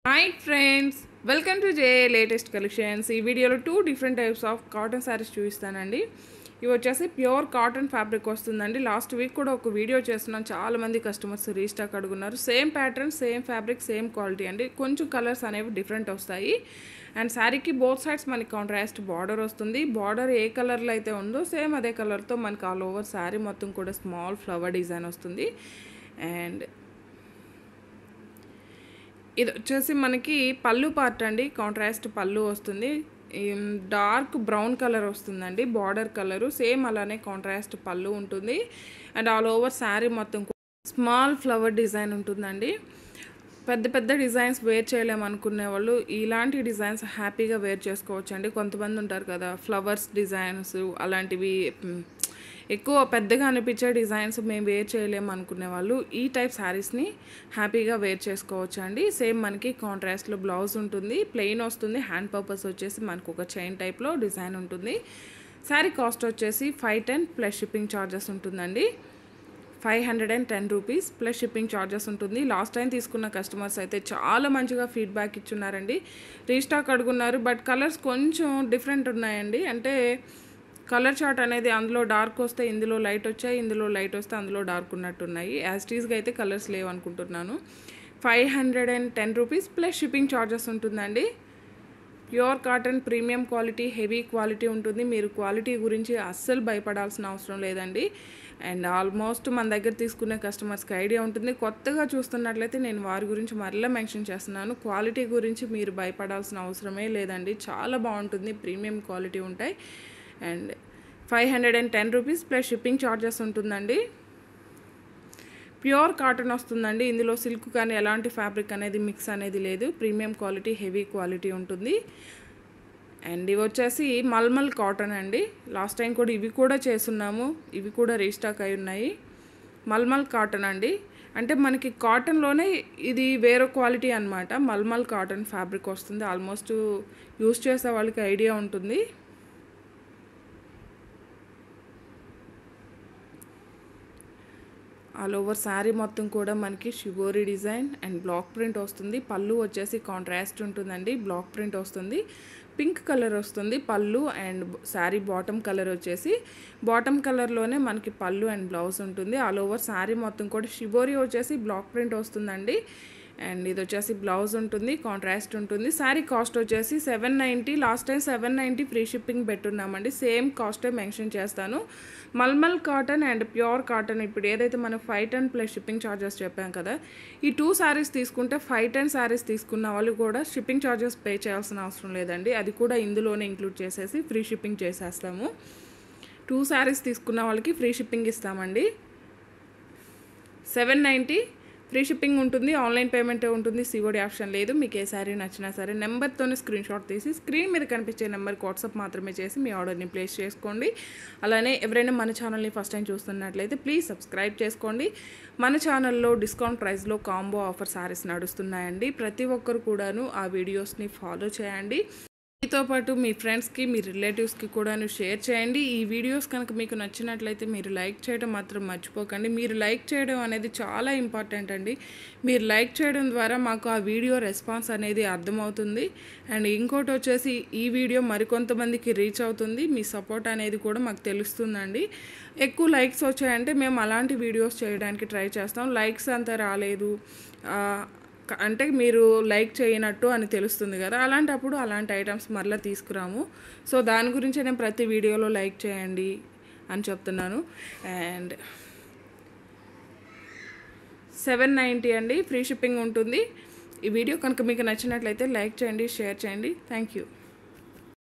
hi friends welcome to J latest collections ఈ వీడియోలో two different types of cotton saris చూపిస్తానండి ఇవి వచ్చేసి ప్యూర్ కాటన్ ఫ్యాబ్రిక్ వస్తుందండి లాస్ట్ వీక్ కూడా ఒక వీడియో చేస్తున్నాను చాలా మంది కస్టమర్స్ రీస్టాక్ అడుగున్నారు same pattern same fabric same quality అండి కొంచెం కలర్స్ అనేవి డిఫరెంట్ వస్తాయి అండ్ శారీకి బోత్ సైడ్స్ మనకి కాంట్రాస్ట్ బార్డర్ వస్తుంది బార్డర్ ఏ కలర్లో అయితే ఉందో సేమ్ అదే కలర్తో మనకి ఆల్ ఓవర్ శారీ మొత్తం కూడా స్మాల్ ఫ్లవర్ డిజైన్ వస్తుంది అండ్ ఇది వచ్చేసి మనకి పళ్ళు పార్ట్ అండి కాంట్రాస్ట్ పళ్ళు వస్తుంది డార్క్ బ్రౌన్ కలర్ వస్తుందండి బార్డర్ కలరు సేమ్ అలానే కాంట్రాస్ట్ పళ్ళు ఉంటుంది అండ్ ఆల్ ఓవర్ శారీ మొత్తం స్మాల్ ఫ్లవర్ డిజైన్ ఉంటుందండి పెద్ద పెద్ద డిజైన్స్ వేర్ చేయలేమనుకునే వాళ్ళు ఇలాంటి డిజైన్స్ హ్యాపీగా వేర్ చేసుకోవచ్చు అండి కొంతమంది ఉంటారు కదా ఫ్లవర్స్ డిజైన్స్ అలాంటివి మ్, ఎక్కువ పెద్దగా అనిపించే డిజైన్స్ మేము వేర్ చేయలేము అనుకునే వాళ్ళు ఈ టైప్ శారీస్ని హ్యాపీగా వేర్ చేసుకోవచ్చు అండి సేమ్ మనకి కాంట్రాస్ట్లో బ్లౌజ్ ఉంటుంది ప్లెయిన్ వస్తుంది హ్యాండ్ పర్పస్ వచ్చేసి మనకు ఒక చైన్ టైప్లో డిజైన్ ఉంటుంది శారీ కాస్ట్ వచ్చేసి five ten plus shipping charges ఉంటుందండి five hundred and ten rupees plus shipping charges ఉంటుంది లాస్ట్ టైం తీసుకున్న కస్టమర్స్ అయితే చాలా మంచిగా ఫీడ్బ్యాక్ ఇచ్చున్నారండి రీస్టాక్ అడుగున్నారు బట్ కలర్స్ కొంచెం డిఫరెంట్ ఉన్నాయండి అంటే కలర్ చార్ట్ అనేది అందులో డార్క్ వస్తే ఇందులో లైట్ వచ్చాయి ఇందులో లైట్ వస్తే అందులో డార్క్ ఉన్నట్టున్నాయి యాజ్ టీస్గా అయితే కలర్స్ లేవు అనుకుంటున్నాను five hundred and ten rupees plus shipping charges ఉంటుందండి pure cotton premium quality heavy quality ఉంటుంది మీరు క్వాలిటీ గురించి అస్సలు భయపడాల్సిన అవసరం లేదండి అండ్ ఆల్మోస్ట్ మన దగ్గర తీసుకునే కస్టమర్స్కి ఐడియా ఉంటుంది కొత్తగా చూస్తున్నట్లయితే నేను వారి గురించి మరలా మెన్షన్ చేస్తున్నాను క్వాలిటీ గురించి మీరు భయపడాల్సిన అవసరమే లేదండి చాలా బాగుంటుంది ప్రీమియం క్వాలిటీ ఉంటాయి and five hundred and ten rupees plus shipping charges ఉంటుందండి ప్యూర్ కాటన్ వస్తుందండి ఇందులో సిల్క్ కానీ ఎలాంటి ఫ్యాబ్రిక్ అనేది మిక్స్ అనేది లేదు ప్రీమియం క్వాలిటీ హెవీ క్వాలిటీ ఉంటుంది అండ్ ఇవి వచ్చేసి మల్మల్ కాటన్ అండి లాస్ట్ టైం కూడా ఇవి కూడా చేస్తున్నాము ఇవి కూడా రీస్టాక్ అయి ఉన్నాయి మల్మల్ కాటన్ అండి అంటే మనకి కాటన్లోనే ఇది వేరే క్వాలిటీ అనమాట మల్మల్ కాటన్ ఫ్యాబ్రిక్ వస్తుంది ఆల్మోస్ట్ యూస్ చేసే వాళ్ళకి ఐడియా ఉంటుంది ఆల్ ఓవర్ శారీ మొత్తం కూడా మనకి shibori design and block print వస్తుంది పళ్ళు వచ్చేసి కాంట్రాస్ట్ ఉంటుందండి బ్లాక్ ప్రింట్ వస్తుంది పింక్ కలర్ వస్తుంది పళ్ళు అండ్ శారీ బాటమ్ కలర్ వచ్చేసి బాటమ్ కలర్లోనే మనకి పళ్ళు అండ్ బ్లౌజ్ ఉంటుంది ఆల్ ఓవర్ శారీ మొత్తం కూడా షిబోరి వచ్చేసి బ్లాక్ ప్రింట్ వస్తుందండి అండ్ ఇది వచ్చేసి బ్లౌజ్ ఉంటుంది కాంట్రాస్ట్ ఉంటుంది శారీ కాస్ట్ వచ్చేసి seven ninety last time seven ninety free shipping పెట్టున్నామండి సేమ్ కాస్టే మెన్షన్ చేస్తాను mulmul cotton and pure cotton ఇప్పుడు ఏదైతే మనం five ten plus shipping charges చెప్పాం కదా ఈ టూ శారీస్ తీసుకుంటే ఫైవ్ టెన్ శారీస్ తీసుకున్న వాళ్ళు కూడా షిప్పింగ్ ఛార్జెస్ పే చేయాల్సిన అవసరం లేదండి అది కూడా ఇందులోనే ఇంక్లూడ్ చేసేసి ఫ్రీ షిప్పింగ్ చేసేస్తాము టూ శారీస్ తీసుకున్న వాళ్ళకి ఫ్రీ షిప్పింగ్ ఇస్తామండి సెవెన్ నైంటీ ఫ్రీ షిప్పింగ్ ఉంటుంది ఆన్లైన్ పేమెంట్ ఉంటుంది సిఓడి ఆప్షన్ లేదు మీకు ఏ శారీ నచ్చినా సరే నెంబర్తోనే స్క్రీన్ షాట్ తీసి స్క్రీన్ మీద కనిపించే నెంబర్కి వాట్సాప్ మాత్రమే చేసి మీ ఆర్డర్ని ప్లేస్ చేసుకోండి అలానే ఎవరైనా మన ఛానల్ని ఫస్ట్ టైం చూస్తున్నట్లయితే ప్లీజ్ సబ్స్క్రైబ్ చేసుకోండి మన ఛానల్లో డిస్కౌంట్ ప్రైస్లో కాంబో ఆఫర్ శారీస్ నడుస్తున్నాయండి ప్రతి ఒక్కరు కూడాను ఆ వీడియోస్ని ఫాలో చేయండి మీతో పాటు మీ ఫ్రెండ్స్కి మీ రిలేటివ్స్కి కూడాను షేర్ చేయండి ఈ వీడియోస్ కనుక మీకు నచ్చినట్లయితే మీరు లైక్ చేయడం మాత్రం మర్చిపోకండి మీరు లైక్ చేయడం అనేది చాలా ఇంపార్టెంట్ అండి మీరు లైక్ చేయడం ద్వారా మాకు ఆ వీడియో రెస్పాన్స్ అనేది అర్థమవుతుంది అండ్ ఇంకోటి వచ్చేసి ఈ వీడియో మరికొంతమందికి రీచ్ అవుతుంది మీ సపోర్ట్ అనేది కూడా మాకు తెలుస్తుందండి ఎక్కువ లైక్స్ వచ్చాయంటే మేము అలాంటి వీడియోస్ చేయడానికి ట్రై చేస్తాం లైక్స్ అంత రాలేదు ఆ, క- అంటే మీరు లైక్ చేయనట్టు అని తెలుస్తుంది కదా అలాంటప్పుడు అలాంటి ఐటమ్స్ మరలా తీసుకురాము సో దాని గురించి నేను ప్రతి వీడియోలో లైక్ చేయండి అని చెప్తున్నాను అండ్ సెవెన్ నైంటీ అండి ఫ్రీ షిప్పింగ్ ఉంటుంది ఈ వీడియో కనుక మీకు నచ్చినట్లయితే లైక్ చేయండి షేర్ చేయండి థ్యాంక్ యూ